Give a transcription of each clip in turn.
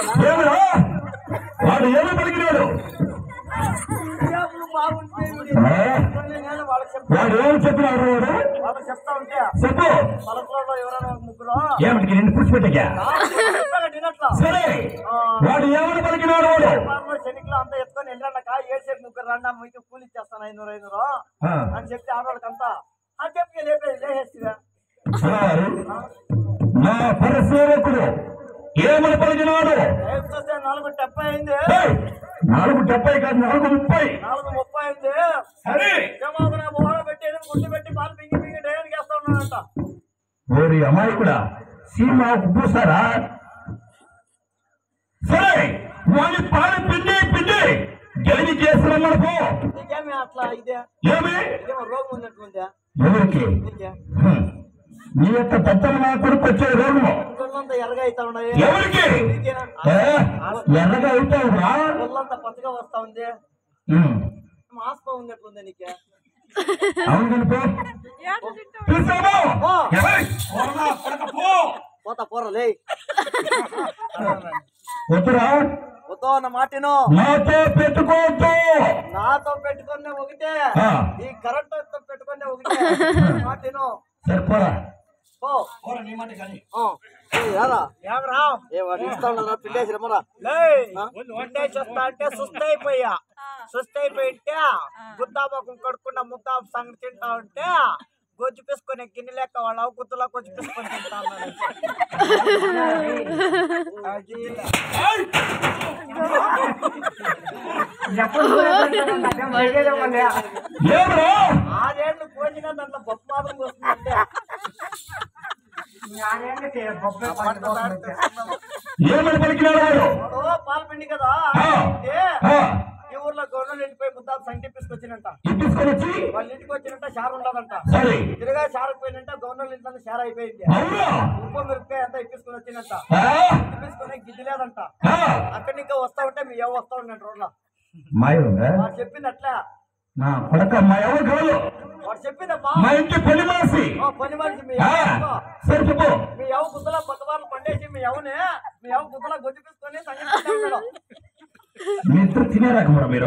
ఏమిరా వాడు ఏమి పలికినాడు ఇయ్యాపులు బాగుంటే ఇవి ఆ? నేను వాళ్ళకి చెప్తా వాడు ఏమి చెప్పినాడు వాడు వాళ్ళకి చెప్తా ఉంటే చెప్పు పలకలో ఎవరైనా ఒక ముగ్గురు ఏమిటికి నిన్ను కూర్చోబెట్టగా చెప్పాక తినట్లా సరే వాడు ఏమని పలికినాడు వాడు వాళ్ళు శనికలు అంతా ఎత్తుకొని వెళ్ళాక ఏసేపు ముగ్గురు రండి మీకు కూలి ఇచ్చేస్తాను ఐనూరు ఐనూరు ఆ, అని చెప్తే ఆడవాళ్ళకంతా అని చెప్పి లేపే లేచేస్తివా సార్ నా పరిసేవకుడు ఏమని పలికినాడు చూస్తే నాలుగు డెబ్బై అయింది ఏయ్, నాలుగు డెబ్బై కాదు నాలుగు ముప్పై నాలుగు ముప్పై అయింది సరే జమాకు నా మొహం పెట్టి గుడ్డు పెట్టి పాలు పింగి పింగి డేనికి వేస్తా ఉన్నాడంట ఓరి అమాయకుడా సీమా పూసారా సరే వాడి పాలు పిండి పిండి గెలిచి చేస్తున్నా పో నీకేమి అట్లా ఇదే ఏమి ఇదేమో రోగం ఉన్నట్లుందా ఎవరికి నీకే హ్మ్. నీ యొక్క పెద్దల నా కొడుకు వచ్చే రోగము ఒళ్ళంతా ఎర్రగా అవుతా ఉన్నాయి ఎవరికి నీకేనా ఏ, ఎర్రగా అవుతావురా ఒళ్ళంతా పచ్చగా వస్తా ఉంది హ్మ్. ఆస్పా ఉన్నట్లుంది నీకే అవును కనుకో పిలిచాము ఓ. ఎవరి? పోరా, కొడక పో. పోతా పోరా లే వద్దురా వద్దో అన్న మాటను నాతో పెట్టుకోవద్దు నాతో పెట్టుకునే ఒకటే ఆ. ఈ కరెంట్ తో పెట్టుకునే ఒకటే మాటను సరిపోరా పో ఆ. ఏయ్, రారా ఏ వాడు ఇస్తా ఉన్నారా పిండేసి రమ్మరా వండేసేస్తా అంటే సుస్థ అయిపోయా సుస్థ అయిపోయింటే గుద్దాబాకు కడుక్కున్న ముద్దా సంగతి తింటా ఉంటే గొజ్జు పీసుకొని గిన్నె లెక్క వాళ్ళ గుద్దులా గొజ్జు పీసుకొని తింటా ఉన్నాడు ఏమరా ఆరేళ్ళు కోసినా దాంట్లో బొప్ప మాత్రం వస్తుందంటే ఏమని పలికినాడు వాడు వాడు పాలు పిండి కదా ఆ. అంటే ఆ, ఈ ఊర్లో గవర్నమెంట్ ఇంటిపై ముద్దా సంగతి తీసుకొచ్చినంట ఇప్పించుకొని వచ్చి వాళ్ళ ఇంటికి వచ్చినంట షార్ ఉండదంట సరే తిరగా షార్ పోయినంట గవర్నమెంట్ ఇంట్లో షార్ అయిపోయింది అవునా ఉప్పు మిరపకాయ అంతా ఇప్పించుకొని వచ్చినంట ఆ, ఇప్పించుకొని గిద్ది లేదంట ఆ. అక్కడి ఇంకా వస్తా ఉంటే మీ ఎవ వస్తా ఉండండి రోడ్లో మాయవుగా వాడు చెప్పింది అట్లా నా కొడక మా ఎవరు కాదు వాడు చెప్పిందమ్మా మా ఇంటి పని మనిషి ఓ పని మనిషి మీ ఆ, ఎవ సరే చెప్పు మీ ఎవ గుద్దలా కొత్తవాళ్ళు పండేసి మీ ఎవనే మీ ఎవ గుద్దలా గొజ్జు పీసుకొని సంగతి తింటా ఉన్నాడు. మీ ఇద్దరు తినేరాకమరా మీరు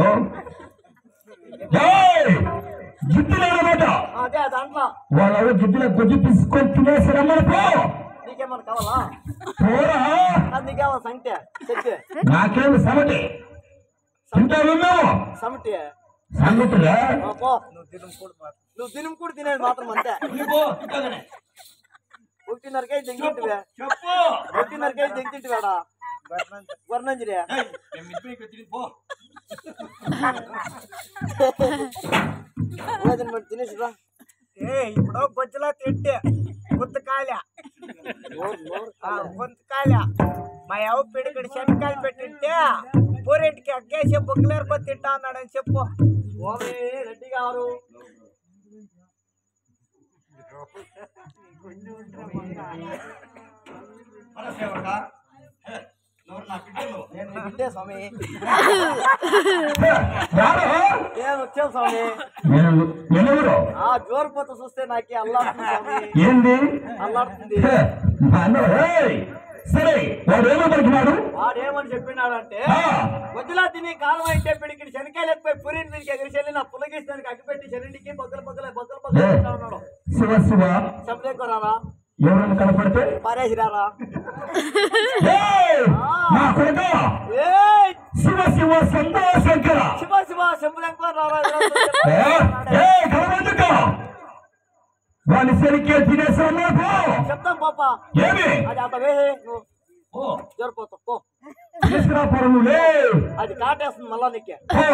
జిద్దులేనమాట ఆ, అదే దాంట్లో వాళ్ళ జిద్దుల గొజ్జు తీసుకొని తినేసారమ్మని పో నీకేమన్నా కావాలా పోరా అది నీకేమన్నా సంగతే చెప్పి నాకేమి సమటి తింటావు మేము సమటి సంగతిగా ఆ, పో నువ్వు దినం కూడా నువ్వు దినం కూడా తినేది మాత్రం అంతే ఒకటిన్నరకే దింగింటివే చెప్పు ఒకటిన్నరకే దింగింటివాడా వర్ణంజరి భోజనం పెట్టి తినేసిరా ఏ ఇప్పుడు గొజ్జలా తింటే గుత్తకాయ గుంతకాయ మా ఎవ పిడికడి శనకాయలు పెట్టింటే పూరింటికి అగ్గేసి బొగ్గులేరుకొని తింటా అన్నాడని చెప్పు ఓమే రెడ్డి గారు నేను నీ బిడ్డే స్వామి రాడు నేను వచ్చాను స్వామి నేను నేనెవరు ఆ జోరుపోత చూస్తే నాకే అల్లాడుతుంది స్వామి ఏంది అల్లాడుతుంది హే, మా అన్న, ఏయ్, సరే వాడు ఏమో పలికినాడు వాడేమని చెప్పినాడంటే ఆ, వదిలా తిని కాలం అయితే పిడికి శనకాయలు ఎత్తిపోయి పురిని దీనికి ఎగిరిచెల్లి నా పులగేసి దానికి అగ్గిపెట్టి శరీరికి బొగ్గలు బొగ్గలు బొగ్గలు బొగ్గలు తింటా ఉన్నాడు శివ శివ చెప్పలేకోరారా ఎవరైనా కనపడితే పారేసిరారా ఏయ్, నా కొడుక ఏయ్ శివ శివ సంతో శంకర శివ శివ శంభులంకో రారా ఏ, ఏ, కనబడుక వాని సరిగ్గా తినేసాను చెప్తాం పాప ఏమి అది అంత వేసే నువ్వు ఓ, జరుపుతావు పో తీసుకురా పొరను లే అది కాటేస్తుంది మళ్ళా నీకే ఓ,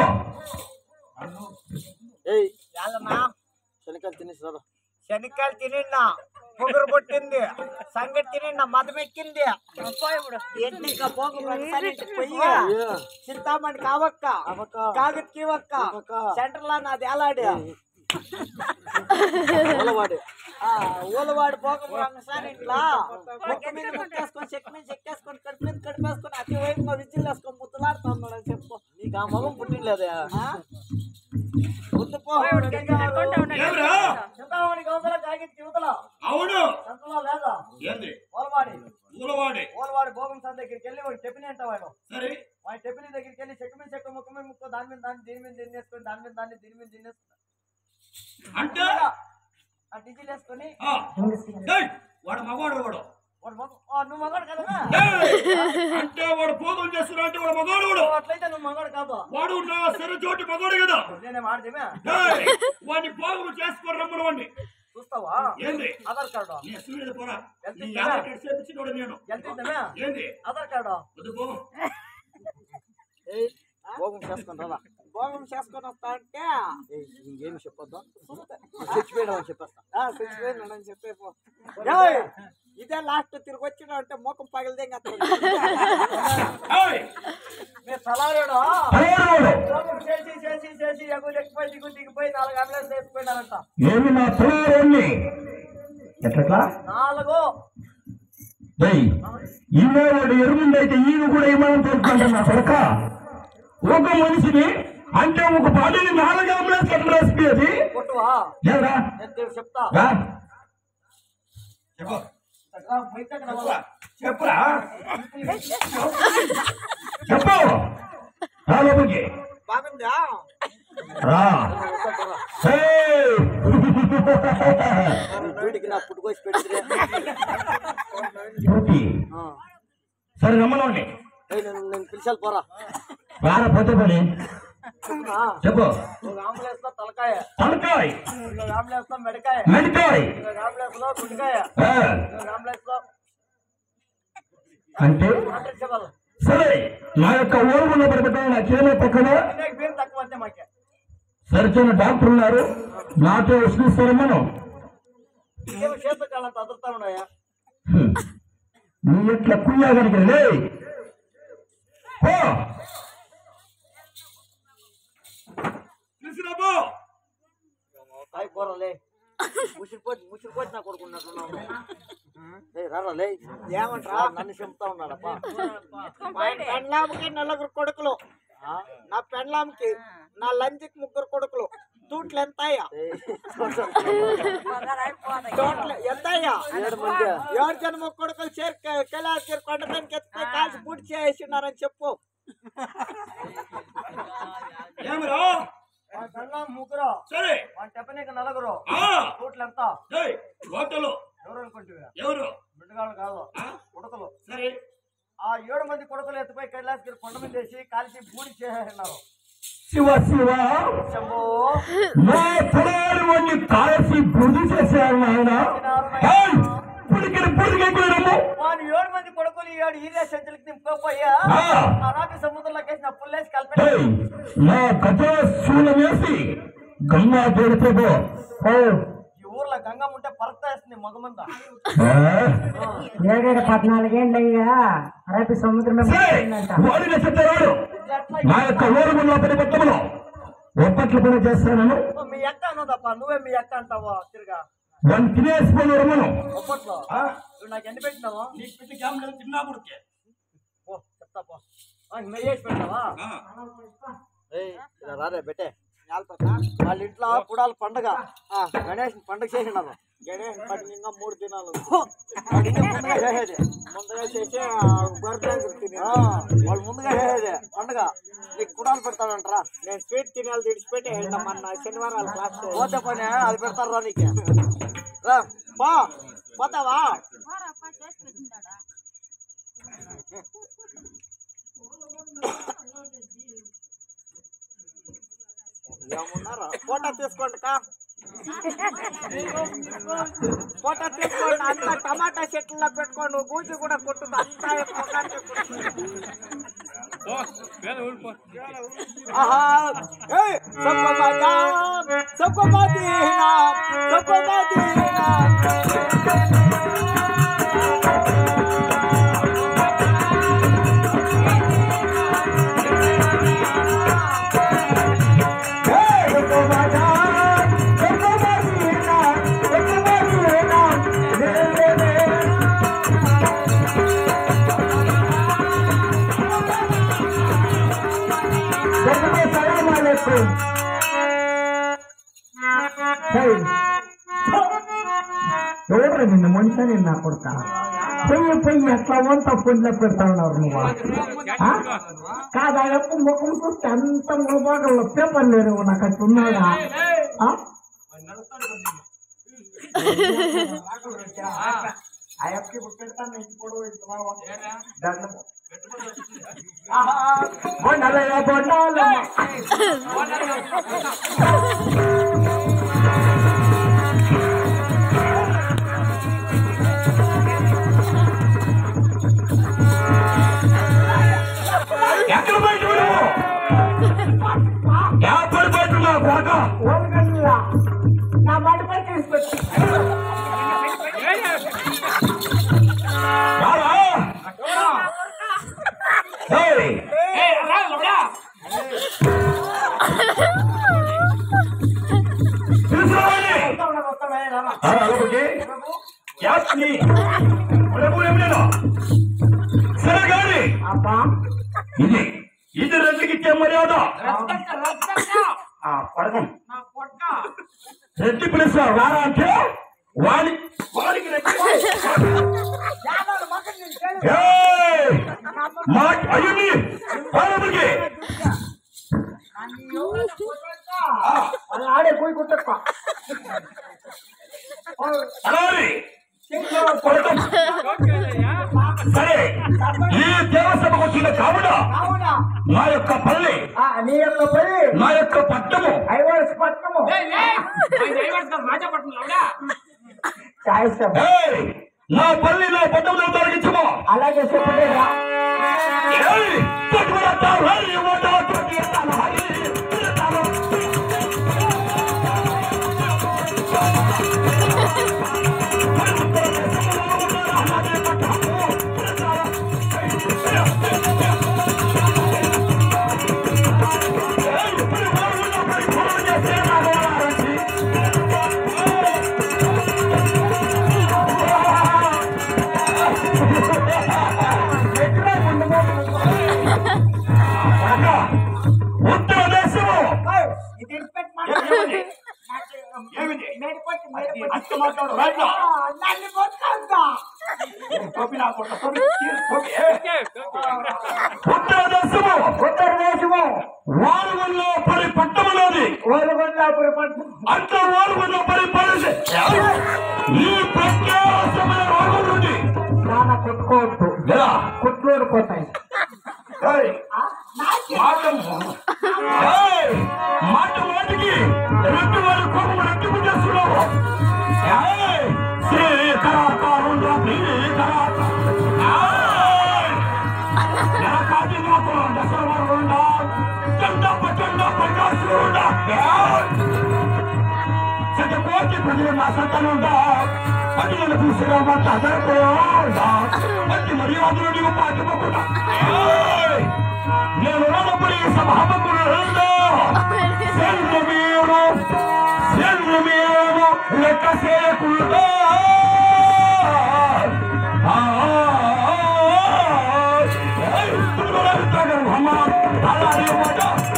ఏయ్ శనకాయలు తినేసిరారా శనక్కాయలు తినిన్నా పొగరు కొట్టింది సంగతి తినిన్నా మదం ఎక్కింది ఎన్ని ఇంకా పోగు ఒకసారి ఇంటికి పోయి చింతామణి కావక్క కాగత్ కీవక్క సెంటర్ లో నాది ఎలాడి ఊలవాడి ఊలవాడి పోక ఒకసారి ఇంట్లో ముక్క మీద ముక్కేసుకొని చెక్ మీద చెక్కేసుకొని కడుపు మీద కడిపేసుకొని అతి వైపుగా విజిల్ వేసుకొని ముద్దులాడుతా ఉన్నాడు అని చెప్పు నీకు ఆ మగం పుట్టినలేదే ముద్దు పో చింతామణి గౌతల కాగిత్ యువతల అవును సంతలో లేదా ఏంది ఊలవాడి ముసలవాడే ఓలవాడి భోగం సార్ దగ్గరికి వెళ్ళి వాడు టిఫిన్ అంట వాడు సరే వాడి టిఫిన్ దగ్గరికి వెళ్ళి చెట్టు మీద చెట్టు ముక్క మీద ముక్కో దాని మీద దాన్ని దీని మీద దీన్ని వేసుకొని దాని మీద దాన్ని దీని మీద దీన్ని వేసుకొని అంటే ఆ డిజిల్ వేసుకొని ఆ, ఏయ్, వాడు మగవాడు వాడు వాడు మగ ఆ, నువ్వు మగాడు కదా ఏయ్, అంటే వాడు పోగం చేస్తున్నా అంటే వాడు మగవాడు వాడు అట్లయితే నువ్వు మగాడు కాదు వాడు నా సరే చోటి మగవాడు కదా నేనేం ఆడదేమే ఏయ్, వాడిని పోగం చేసుకొని రమ్మను వాడిని చూస్తావా ఏంది ఆధార్ కార్డు నీ అసలు మీద పోరా ఎంత నీ ఇచ్చారా? యాభై కట్టి చేపించినోడు నేను ఎంత ఇద్దామే ఏంది ఆధార్ కార్డు వద్దు పోగం భోగం చేసుకొని రాదా భోగం చేసుకొని వస్తా అంటే ఇంకేమి చెప్పొద్దు చచ్చిపోయినా అని చెప్పేస్తా చచ్చిపోయినా అని చెప్పే పో. ఏయ్, ఇదే లాస్ట్ తిరిగి వచ్చిన అంటే మోకం పగిలిదే ఏయ్, మీరు సలాడు తలవాడు భోగం చేసి చేసి చేసి ఎగు ఎక్కిపోయి దిగు దిగిపోయి నాలుగు అంబులెన్స్ వేసిపోయినారంట ఏమి నా తలవాడిని ఎట్లా నాలుగు ఏయ్ ఈమె వాడు ఎరుముందైతే ఈయన కూడా ఏమని తెలుసుకుంటా నా కొడక ఒక మనిషిని అంటే ఒక బాడీని నాలుగు అంబులెన్స్ ఎట్లా వేసిపోయేది కొట్టువా ఏరా నేను తిరిగి చెప్తా రా. చెప్పు రా, బయటకు రావాలా? చెప్పురా చెప్పు రా లోపలికి బాగుందా రా ఏయ్! వీడికి నా పుట్టుకొచ్చి పెడితే డ్యూటీ సరే రమ్మనండి నేను నేను పిలిచాలి పోరా రారా పోతే పని ఆ, చెప్పు ఒక అంబులెన్స్ లో తలకాయ తలకాయ్ ఒక అంబులెన్స్ లో మెడకాయ మెడికాయ్ ఒక అంబులెన్స్ లో గుండెకాయ ఆ, ఒక అంబులెన్స్ లో అంటే అంటే చెప్పాలి సరే నా యొక్క ఓరుగున్న పడిపెట్టాను నాకేమో పక్కన తినేకి బీర్ తక్కువ అంతే మాకే సరిచిన డాక్టర్ ఉన్నారు నాతో వస్తున్నారు మనం ఇంకేమో చేత కాలంత అదురుతా ఉన్నాయా నీ ఎట్లా కుయ్యాగనికి లే పో తెలిసినాబో తాయి పోరాలే ముసిరిపోయి ముసిరిపోయి నా కొడుకున్నట్టున్నావు లే రారా లే ఏమంటా నన్ను చెప్తా ఉన్నాడప్ప మా పెండ్లాంకి నలుగురు కొడుకులు నా పెండ్లాంకి నా లంచ్కి ముగ్గురు కొడుకులు తూట్లు ఎంతయ్యా తోటలు ఎంతయ్యా ఏడు మంది ఏడు జన్మ కొడుకులు చేరి కైలాస్ గారి కొండ పైనకి ఎత్తుకుని కాల్చి పూర్తి చేసినారని చెప్పు ఏమరా పెండ్లాం ముగ్గురు సరే వాళ్ళ చెప్పనీకి నలుగురు ఆ తూట్లు ఎంత ఏయ్ హోటల్ ఎవరు అనుకుంటున్నా ఎవరు బిడ్డగాళ్ళు కాదు ఆ? కొడుకులు సరే ఆ ఏడు మంది కొడుకులు ఎత్తుపోయి కైలాస్ గిరి కొండ మీద వేసి కాల్చి బూడి చేసేసినారు శివ శివ శంభో నా పొలాలు వాడిని కాల్చి బుద్ధి చేశారు నాయన ఏయ్! పుడికిన పుడికెక్కురము వాని ఏడు మంది కొడుకులు ఈ ఏడు ఈరియా సెంచులకి నింపుకోపోయా ఆ. అరాబి సముద్రంలోకి వేసిన పుల్లేసి ఏయ్! కలిపి నా గజ శూలం వేసి గంగా తోడిపోబో ఈ ఊర్లో గంగమ్మ ఉంటే పరత వేస్తుంది మగమంద ఏడేడు పద్నాలుగేళ్ళు అయ్యా అరబి సముద్రం వాడిన చెప్తారు నా యొక్క ఊరుగున్న పది మొత్తములో ఒప్పట్లు కూడా చేస్తాను మీ అక్క అన్నదప్ప నువ్వే మీ అక్క అంటావా తిరుగా వన్ తినేసుకొని రమ్మను ఒప్పట్లో నువ్వు నాకు ఎన్ని పెట్టినావు నీకు పెట్టి క్యామ్లో తిన్నా కొడుకే పో చెప్తా పో ఆ, మెయ్యి వేసి పెట్టావా ఏయ్, ఇలా రారే బెట్టే వాళ్ళ ఇంట్లో కుడాలు పండగ ఆ, గణేష్ పండగ చేసినారు గణేష్ పండుగ ఇంకా మూడు దినాలు వాడు ఇంకా ముందుగా చేసేది ముందుగా చేసి ఆ, గొర్రెలు తిని ఆ, వాళ్ళు ముందుగా చేసేది పండగ నీకు కుడాలు పెడతాడంటరా నేను స్వీట్ తినాలి విడిచిపెట్టి మొన్న శనివారాలు క్లాస్ పోతే పని అది పెడతారా నీకు రా పో పోతావా ఏమున్నారా ఫోటో తీసుకోండి కా ఫోటో తీసుకోండి అంత టమాటా చెట్లలో పెట్టుకోండి గూజి కూడా కొట్టుతుంది అంతా పొగాకే కొట్టుతుంది. ఆహా ఏయ్ సబ్కో బాజా సబ్కో మదీనా సబ్కో మదీనా సబ్కో బాజా సబ్కో మదీనా సబ్కో మదీనా రే రే రే सबको सलाम अलैकुम ఎవరు నిన్న మనిషి నిన్న కొడతా పొయ్యి పొయ్యి ఎట్లా వంత పొయ్యిలో పెడతా ఉన్నారు నువ్వు ఆ? కాదు ఆ యొక్క ముఖం చూస్తే అంత మొబైల్లో పేపర్ లేరు నాకు అట్లా ఉన్నాడా ఆ? ఆ యొక్క ఇప్పుడు పెడతాను ఇంటి పొడవు ఇంటి మావ. దండము. ఆహా, బొండాలయ్య, బొండాలమ్మ. ఎక్కడ బయట ఎక్కడ బయట నా కోట ఓల్గన్లా. నా మడిపై తీసుకొచ్చి రారా ఏయ్, తీసుకురావాలి. ఆ, అదొకటి. యాస్ని. రేపు ఏం లేదు. సరే కానీ అబ్బా ఇది ఇది రెడ్డికి ఇచ్చే మర్యాద ఆ, పడకం రెడ్డి పిలుస్తారు రారా అంటే వాడి వాడికి రెడ్డి ఏయ్! మా అయ్యండి లోపలికి అది ఆడే పోయి కుట్టప్ప అలాగే పడకం సరే ఈ దేవసభకు వచ్చిన కావున అవునా నా యొక్క పల్లె ఆ, నీ యొక్క పని నా యొక్క పట్టము ఐవర్స్ పట్టణము చాయిస్తాం ఏయ్! నా పల్లి నా పట్టములో తొలగించము అలాగే చెప్పలేదా ఏయ్! తట్టుకునేస్తా, రేయ్, ఓటో, తొక్కిస్తాను, హై, తిరుగుతాను. ఏయ్, ఇప్పుడు బాగున్నా, మరి ఫోన్ చేస్తే నాకు ఆలోచి. అక్క, ఉత్తర దేశము ఇది ఇడిచిపెట్టి మాట్లాడు. ఏమిటి మేడిపట్టి, మేడిపట్టి. అక్క మాట్లాడు రైట్ ఆ, నన్ను కొట్టుకుంటా. టోపీ నా కొట్ట టోపీ తీరు, టోపీ ఏ? ఉత్తర దేశము ఉత్తర దేశము వారువల్లో పడి పట్టమన్నది ఓలుగొండాపురి పట్టణం అంత వారువల్లో పడి పడింది ఈ ప్రత్యేకమైన రోగం నుండి చాలా కొట్టుకోవద్దు ఎలా కొట్లు పోతాయి ఏయ్, మాట ఏయ్, మాట మాటికి రెడ్డి వారి కోపం రెట్టింపు చేస్తున్నావు ఏయ్, శ్రీకరాకారుండ శ్రీకరాక ఏయ్, ఎనకాది మాత్రం దశవరుండ చండ పచండ ప్రకాశుండ శతకోటి ప్రజల నా సంతానుండ ప్రజలను తీసుకురామంత అదరపోయాడ మంచి మర్యాదలు నీవు పాటిపోకుండా ఏయ్, నేను రానప్పుడు ఈ సభాపకులు సెల్లు మీరు సెల్లు మీరు లెక్క చేయకుండా ఆ, ఏయ్, తుమ్ములు అడుగుతాడు, అమ్మ, అలాగే మాట.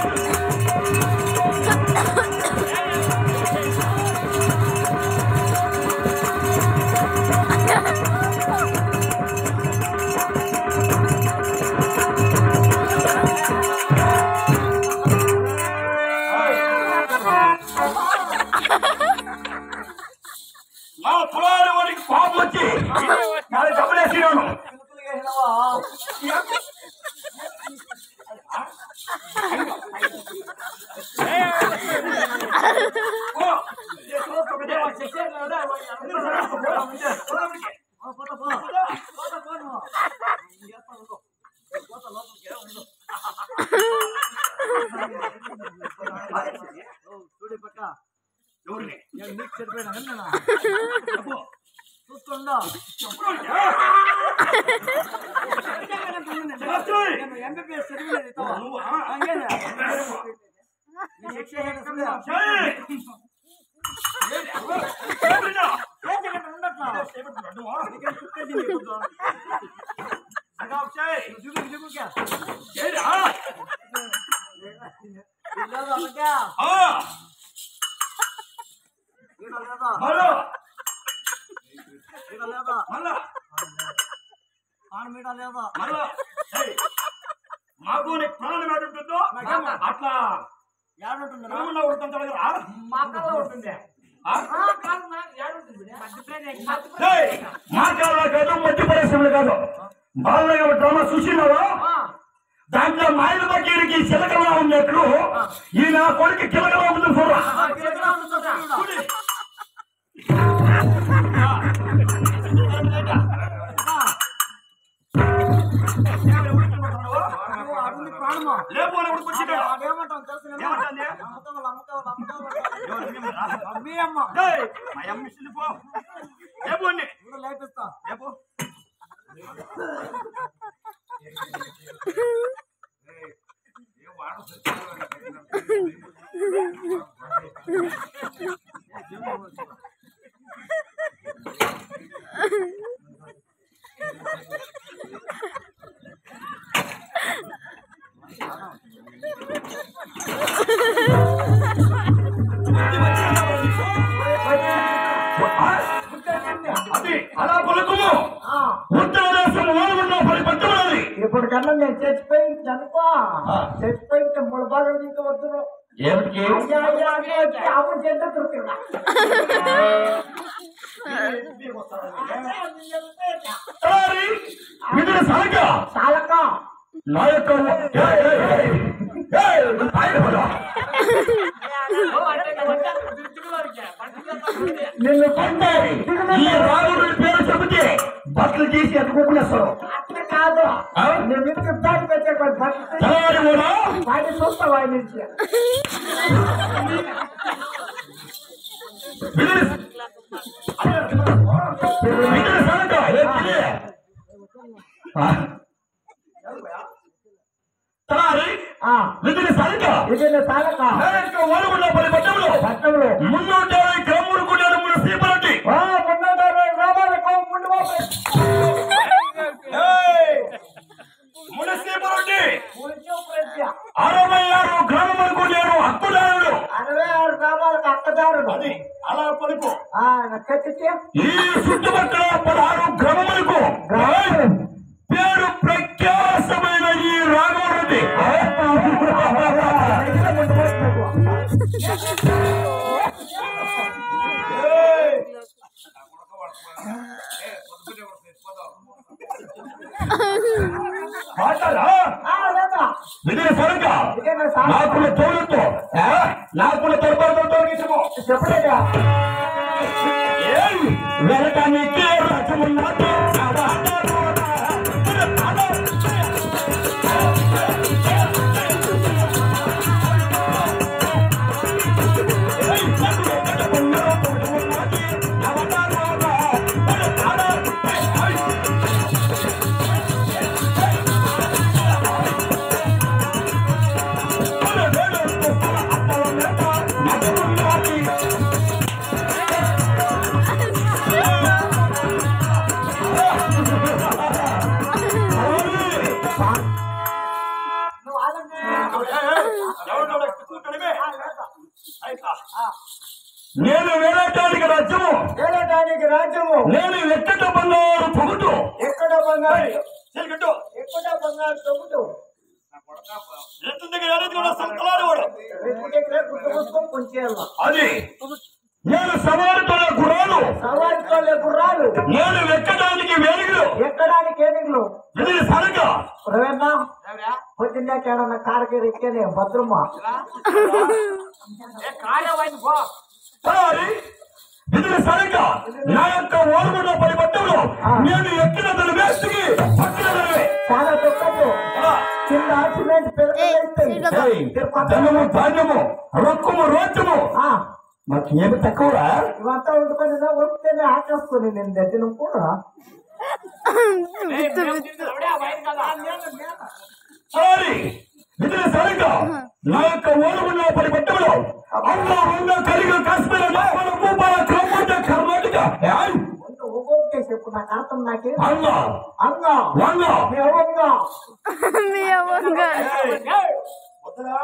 నా పొలాల వాడికి పాపం వచ్చి నాది డబ్బులేసినాను చూడు పక్క ఎవరిని నేను నీకు చెడిపోయినా విన్నానా? చెప్పు. చూస్తుందా చేస్తాయ్. నేను ఎంబీబీఎస్ చదివలేదు ఇతవా. నువ్వా? హంగేనా? నీ శిక్ష ఏంటి చూడు. చేయి. ఎవరినా? ఏం చేయకుండా ఉండట్లా? అడ్డువా? నీకేం చుట్టేసింది ఇప్పుడు? సగాం చేయి. నువ్వు చూపు, చూపుకే. చేయరా? ఇది లేదా బిడ్డా? ఆ, ఈడ లేదా? మళ్ళా, ఈడ లేదా? మళ్ళా. చేయడం లేదు మళ్ళా ఏయ్, మాకు నీ ప్రాణం ఏడుంటుందో అట్లా ఏడుంటుంది ప్రాణంలో ఉంటుంది కదా మా కళ్ళ ఉంటుంది ఆ? ఆ, కాదు నా, ఏడుంటుంది? ఏయ్, మా కాళ్ళ కాదు మధ్య పరిశ్రమలు కాదు బాలయ్య డ్రామా చూసినావా ఆ, దాంట్లో మాయల బకీరికి చిలకలా ఉన్నట్లు ఈ నా కొడుకు కిలకలా ఉంది చూడరా ఆ, గిరగిరా ఉంది చూడు. చూడు. నువ్వు అడుగుని ప్రాణమా లేపు అని ఉడుకు వచ్చిండు. అదేమంటావు తెలుసు నేను? ఏమంటాంది? అమ్మకాలు, అమ్మకాలు, అమ్మకాలు. ఎవరు ఏమన్నా? అమ్మి అమ్మ ఏయ్, మా అమ్మ ఇస్తుంది పో. లేపు అన్ని. ఇప్పుడు లేపిస్తా లేపు. ఆ? అది అలా పలుకుము ఆ, ఉత్తర దేశం ఓడుకున్న పది పట్టున్నది ఇప్పుడు కన్నా నేను చచ్చిపోయింది అనుకో ఆ. చచ్చిపోయింటే మూడు భాగం నీకు వద్దురు ఏమిటికి అయ్యా అయ్యా అంటే వచ్చి ఆవు చెడ్డ దొరికిందా తలారి, విధుల సలక చాలక నా యొక్క ఏయ్, ఏయ్, ఏయ్. ఏయ్, నువ్వు తాగిన పదా? నిన్ను అంటే ఈ రాముడి పేరు చెబితే బట్టలు తీసి ఎత్తుకోకునేస్తారు అట్లా కాదు ఆ? నేను ఇంటికి దాటి పెట్టే బట్టి తలారి కూడా వాడిని చూస్తావు ఆయన నుంచి విధుల విధుల సలక ఏంటిది? ఆ? తలారి ఆ, విధుల సలక ఇది నీ చాలక నా యొక్క ఓడుకున్న పది పట్టములు పట్టణంలో మున్నూట యాభై గ్రాములు కూడా మన సీపలంటి ఆ, మున్నూట అరవై గ్రామాలకు ముందు పోతే మునసీపలంటి కొంచెం ప్రజ్ఞ. అరవై ఆరు గ్రామములకు నేను హక్కుదారుడు అరవై ఆరు గ్రామాలకు అక్కదారుడు అది అలా పలుకు ఆ, కత్తికి ఈ చుట్టుపక్కల పదహారు గ్రామములకు గ్రామాలు. పేరు ప్రఖ్యాసమైన ఈ రాఘవరెడ్డి మాట్లాడా ఆ, లేదా? విధిని సరిగ్గా ఇదే నా సాగు. నాకున్న తోడుతో నాకున్న తొలబాటు తొలగించము చెప్పలేదా ఏయ్ వెళ్ళటానికి రకమున్నట్టు నువ్వు ఆగండి. నేను వేరేటానికి రాజ్యము ఏలటానికి రాజ్యము నేను ఎక్కట బంగారు పొగుటు ఎక్కడ బంగారు చెల్లికట్టు ఎక్కడ బంగారు తొమ్మిది ఎత్తు దగ్గర అనేది కూడా సంతలాడు వాడు రేపు గుర్తు పుస్తకం కొంచేయాల అది నేను సవాలుతో గురాలు సవారితో గుర్రాలు నేను ఎక్కడానికి వేలుగులు ఎక్కడానికి ఏనుగులు ఇది సరక రవేనా పొద్దున్నే కేడన్న కారకి ఎక్కేనే భద్రమ్మ సారీ ఇది సరక నా యొక్క ఓరుగుడ పడి పట్టంలో నేను ఎక్కిన దాని వేస్తుకి పట్టిన దానివే. చాలా తొక్కదు ఆ, కింద సిమెంట్ పెరుగుతాయి ఏయ్, ధనము ధాన్యము రొక్కము రోచము ఆ, మాకు ఏమి తక్కువరా ఇవంతా వండుకొని వస్తేనే ఆకేసుకొని నేను దగ్గర కూడా సారీ ఇది సరక నా యొక్క ఓరుగుడ పడి పట్టంలో అల్లా వంద కలిగి కాశ్మీర నేపాల భూపాల కర్ణాటక కర్ణాటక ఏయ్, ఒక్కొక్క చెప్పు నాకు అర్థం నాకే అల్లా అంగ వంద దేవంగా మీ అవ్వంగా వద్దురా.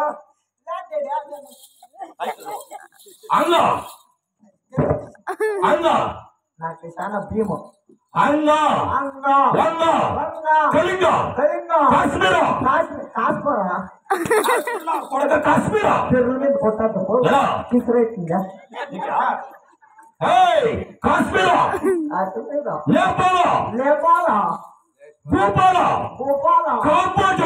అల్లా అల్లా నాకు చాలా భీమం అంగ అంగ వంగ వంగ కళింగ కళింగ కాశ్మీర కాశ్మీర్ కాశ్మీరా కొడక కాశ్మీర చెరువు మీద కొట్టద్దు ఎలా? కిసరైతుందా ఏయ్ కాశ్మీర అటు మీద నేపాల నేపాల భూపాల భూపాల కాంబోజ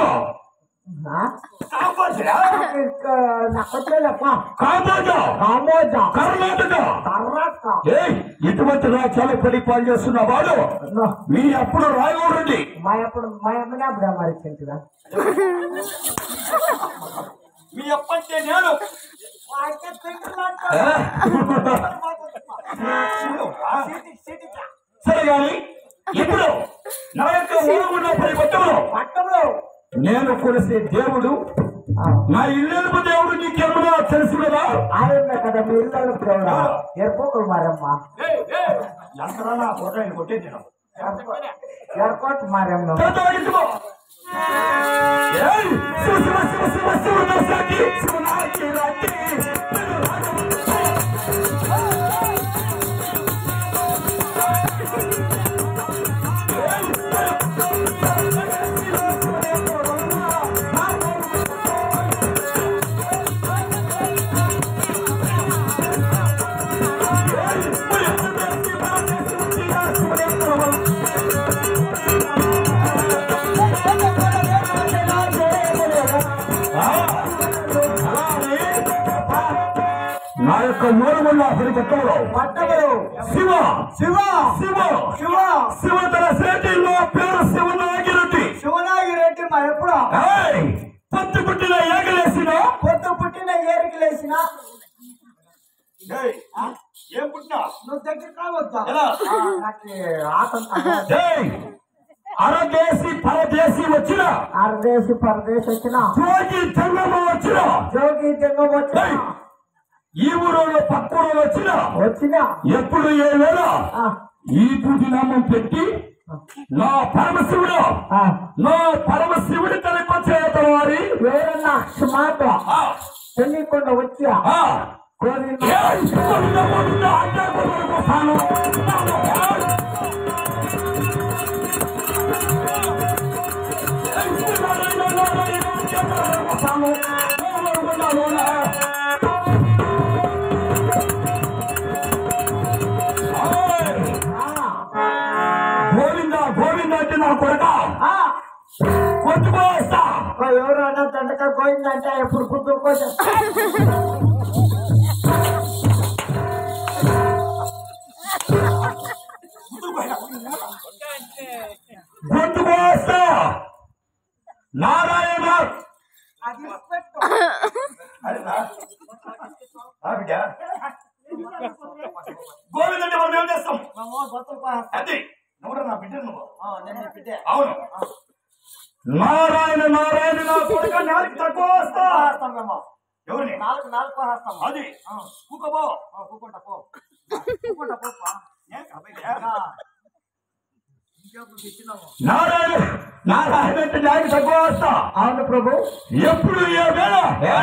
నక్కలేప కాంబోజ కామోజా కర్ణాటక కర్ణాటక ఏయ్ ఇటువంటి రాజ్యాలు పరిపాలన చేస్తున్న వాడు మీ అప్పుడు రాయగూడండి మా అప్పుడు మా అమ్మనే అప్పుడు మరిచిందిగా మీ అప్పంటే నేను సరే గాని ఇప్పుడు నా యొక్క ఊరుకున్న పరిపత్రంలో పట్టంలో నేను కొలిసే దేవుడు నా ఇల్లు దేవుడు నీకేమన్నా తెలుసు కదా ఆయన కదా మీ ఇల్లు దేవుడా ఎర్పోకులు మారమ్మ ఎంతరా ఫోటో కొట్టేది ఎర్పోట్ మారమ్మ ఏయ్! శివ శివ శివ శివ శివ దోసాకి శివనాకి రాకి నా యొక్క మూలమున్న హరిపత్రంలో పట్టములు శివ శివ శివ శివ శివ తన సేటిల్లో పేరు శివనాగిరెడ్డి శివనాగిరెడ్డి మా ఎప్పుడు ఏయ్! పత్తి పుట్టిన ఏగలేసిన పొద్దు పుట్టిన ఏరికి లేచిన ఏం పుట్టినా నువ్వు దగ్గర కావద్దా ఎలా? ఆ, నాకు ఆతంకం ఏయ్! అరదేశి పరదేశి వచ్చిన అరదేశి పరదేశ్ వచ్చిన జోగి జంగమ వచ్చిన జోగి జంగం వచ్చిన ఏయ్! ఈ ఊరు పక్క ఊరు వచ్చిన వచ్చిన ఎప్పుడు ఏ వేళ ఆ, ఈ పూటి నామం పెట్టి నా పరమశివుడు ఆ, నా పరమశివుడి తనకు చేతన వారి ఎవరన్నా క్షమాట ఆ, తెలియకుండా వచ్చా ఆ, గోవింద ఏయ్! గోవింద, గోవింద, అంటే గోవింద కోసాను. ఏయ్! ఏయ్! నారాయణ, నారాయణ, అంటే గోవింద కోసాను. గోవింద, గోవింద. ఏయ్! ఆ, గోవింద గోవింద అంటే నా కొడక ఆ, కొట్టుకోస్తా ఓ ఎవరు అన్న దండక గోయిందంటే ఎప్పుడు కుదురు కోసం కొట్టుకోస్తా నారాయణ అది పెట్టు. గోవింద అంటే మనం ఏం చేస్తాం మేము బతుకు పోయేస్తాం. అది నువ్వు నా బిడ్డ నువ్వు ఆ, నేను నీ బిడ్డే. అవును నారాయణ నారాయణ నా కొడుక నాలుగు తక్కువ వస్తా పోయేస్తాం మేము. ఎవరిని నాలుగు నాలుగు పోయేస్తాం. అది ఆ, కూకబో ఆ, కూకుంటా పో. కూకుంటా పోప్పా. ఆ, నారాయణ నారాయణ అంటే నాలుగు తక్కువ వస్తా అవును ప్రభు ఎప్పుడు ఏ వేళ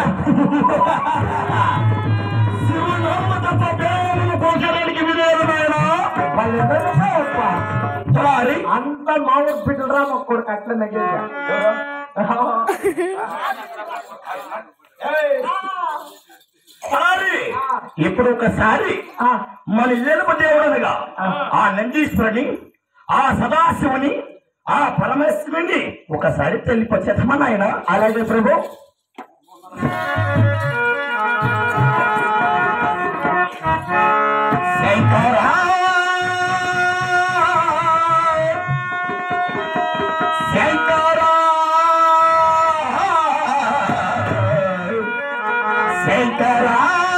శివనామ తప్ప వేలను పోషడానికి వినేది నాయన వాళ్ళు ఎవరు పోయప్పా? మరి అంత మామూలు బిడ్డలు రా మా కొడుకు అట్లా నగ్గేది మరి ఇప్పుడు ఒకసారి మన ఇల్లెలుపు దేవుడు అనగా ఆ నందీశ్వరుని ఆ సదాశివుని ఆ పరమేశ్వరుని ఒకసారి తెలిపచేతమా నాయన అలాగే ప్రభు శంకరా శంకరా శంకరా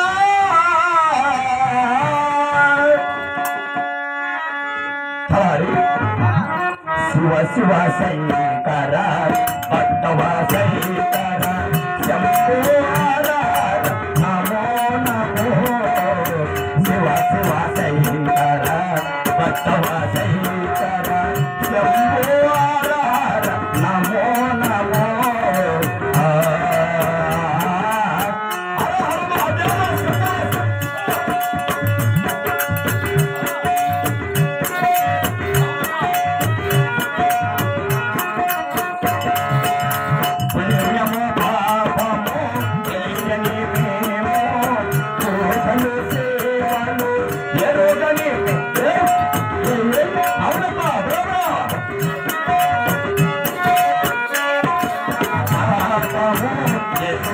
హరి శివ శివ శంకర భక్తవ శంకర శంకర నమో నమో శివ శివ శంకర భక్తవ శంకర శంకర నమో నమో ఆ. హర హర మహాదేవ శంకర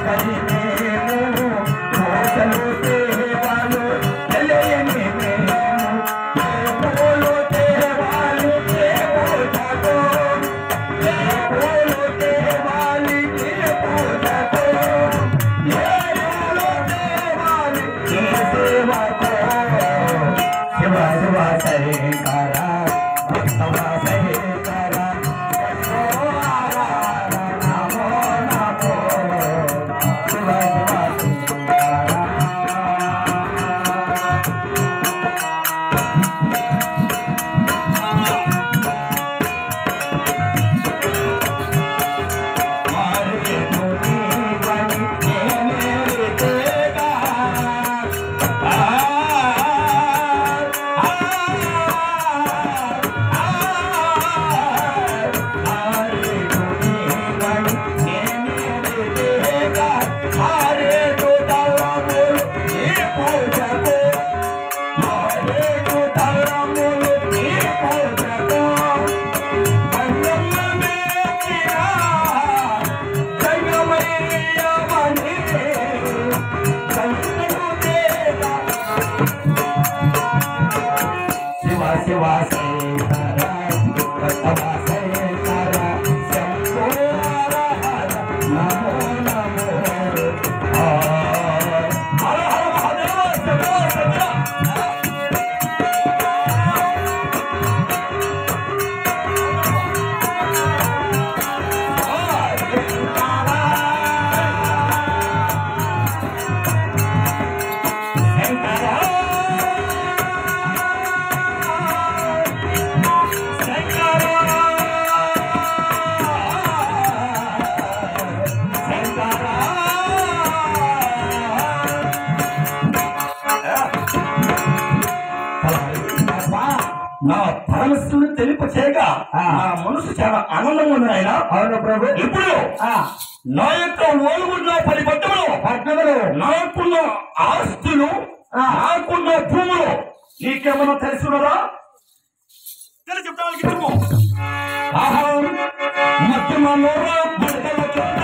తెలియని మేము కోటలు దేవాలు తెలియని మేము పూలు దేవాలి పూజతో పూలు దేవాలి పూజతో పూలు దేవాలి సేవతో శివ శివ శంకర శివ శంకర నమో నమో శివ శివ శివ శివ శంకర శివ శంకర శంభో హర నమో నమో ఆ, హర హర మహాదేవ శంభో శంకర నా పరమశివుని తెలుపు చేయక నా మనసు చాలా ఆనందంగా ఉంది ఆయన అవును ప్రభు ఇప్పుడు నా యొక్క ఓలుగున్న పది పట్టణములు పట్టణములు నాకున్న ఆస్తులు నాకున్న భూములు నీకేమన్నా తెలుసున్నదా తెలిసి చెప్పడానికి ఇద్దరు ఆహా మధ్యమలో మడకల చోట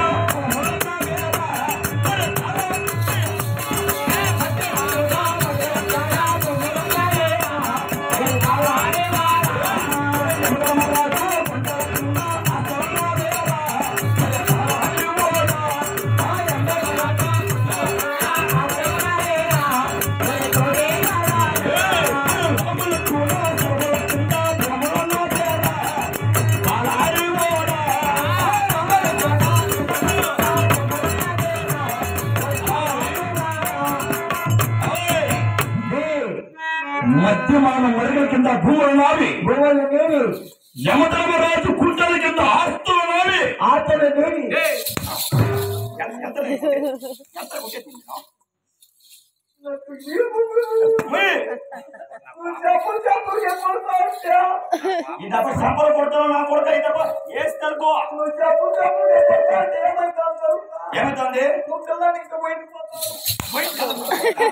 మధ్యమాన మరుగుల కింద భూములు నావి భూములు నేని యమధర్మరాజు కుంటల కింద ఆస్తులు నావి ఆటలు నేని చెప్పు చెప్పు చెప్పు ఈ దెబ్బ సంపలు కొడతావు నా కొడుక ఈ దెబ్బ వేసి తలుకో నువ్వు చెప్పు చెప్పు ఏమైతే ఏమైతుంది కుక్కలని ఇంకా బయటకు పోతావు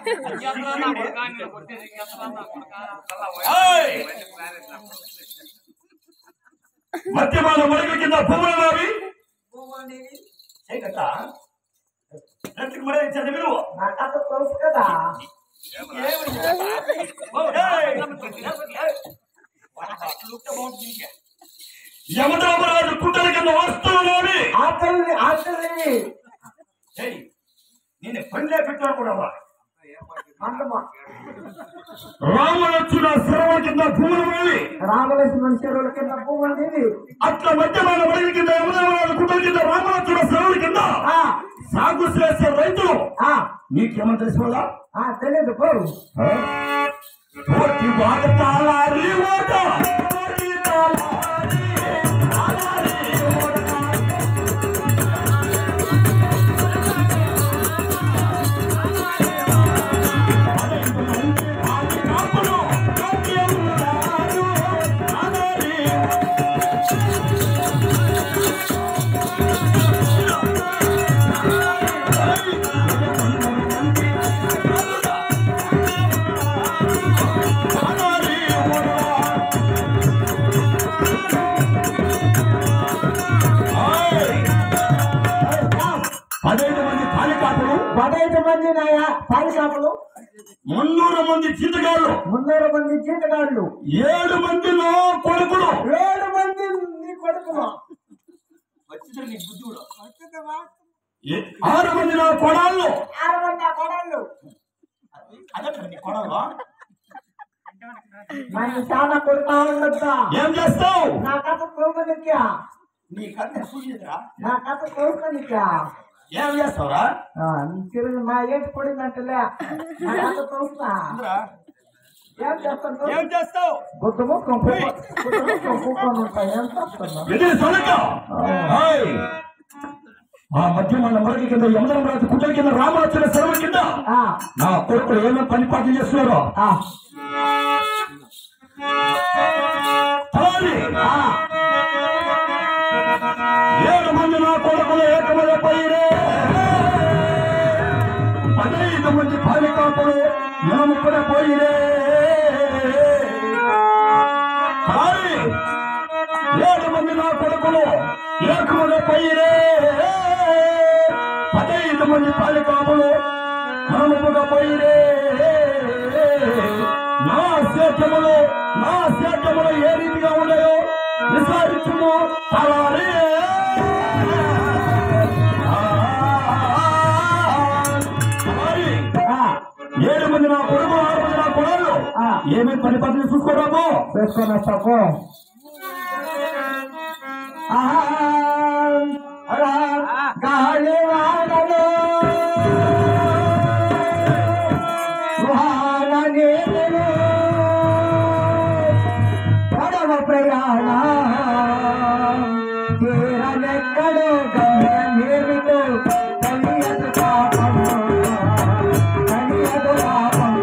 ఏయ్! మధ్యమాన మరుగుల కింద భూములు నావి చేయకట రెట్టికి మరే ఇచ్చేది విలువ నాకంత తెలుసు కదా యమధర్మరాజు కుంటల కింద వస్తువులు నావి ఆటలు ఆటలు ఏయ్, నేను పనిలే పెట్టాను కూడా అంటమా రామలక్ష్మణ శరవ కింద భూములు నావి రామలక్ష్మణ చెరువుల కింద భూములు నేని అట్లా మధ్యమాన మరుగుల కింద యమధర్మరాజు కుంటల కింద రామలక్ష్మణ శరవుల కింద ఆ, సాగు చేసే రైతులు ఆ, నీకేమో తెలుసుకోవాలా ఆ, తెలియదు పోరు కోటి వాడతాల రివోట కోటి తాళారి, తాళారి రివోట. పదైదు మంది ఆది కాపులు, కోటి ఉన్నారు, తాళారి. తాళారి రివోట. పదహైదు మంది నాయా పాలి షాపులు మున్నూరు మంది చింతగాళ్ళు మున్నూరు మంది జీతగాళ్ళు ఏడు మంది నా కొడుకులు ఏడు మంది నీ కొడుకులు ఏ- ఆరు మంది నా కొడాళ్ళు ఆరు మంది ఆ కొడాళ్ళు మన చాలా కొడుతా ఉండొద్దా ఏం చేస్తావు నా కథ కోరుకోనిక్యా నీ కథ సూచిద్రా నా కథ కోరుకోనిక్యా ఏం చేస్తావురా తిరుగు నా ఏటి పడిందంటలే నా కథ తోస్తా ఏం చేస్తాను ఏం చేస్తావు గుడ్డ ముక్కం గుడ్డ ముక్కం కూకొని ఉంటాయి ఏం చేస్తున్నా ఇది సొలక హాయ్. ఆ మధ్య మన మరొక కింద యమదం రాజు కుట్ల కింద రామాచరణ సెలవు కింద ఆ, నా కొడుకులు ఏమేమి పని పాటలు చేస్తున్నారో ఆ, అలానే ఆ. ఏడు మంది నా కొడుకులు ఏకమద పైరే పదహైదు మంది బాలికాపులు మనము కూడా పోయిరే అలానే ఏడు మంది నా కొడుకులు ఏకమద పైరే పదహైదు మంది బాలికాపులు మనము కూడా పోయిరే నా సేద్యములు నా సేద్యములు ఏ రీతిగా ఉన్నాయో విచారించుము అలానే అలానే ఆ, ఏడు మంది నా కొడుకు ఆరు మంది నా కొడలు ఆ. ఏమేమి పని పద్ధతి చూసుకోరాము వేసుకొని వస్తాము ఆహా, అలా గాలి వానలో వాన నీరులో పడవ ప్రయాణ తీరనెక్కడో గమ్యమేమిటో తెలియదు పాపం తెలియదు పాపం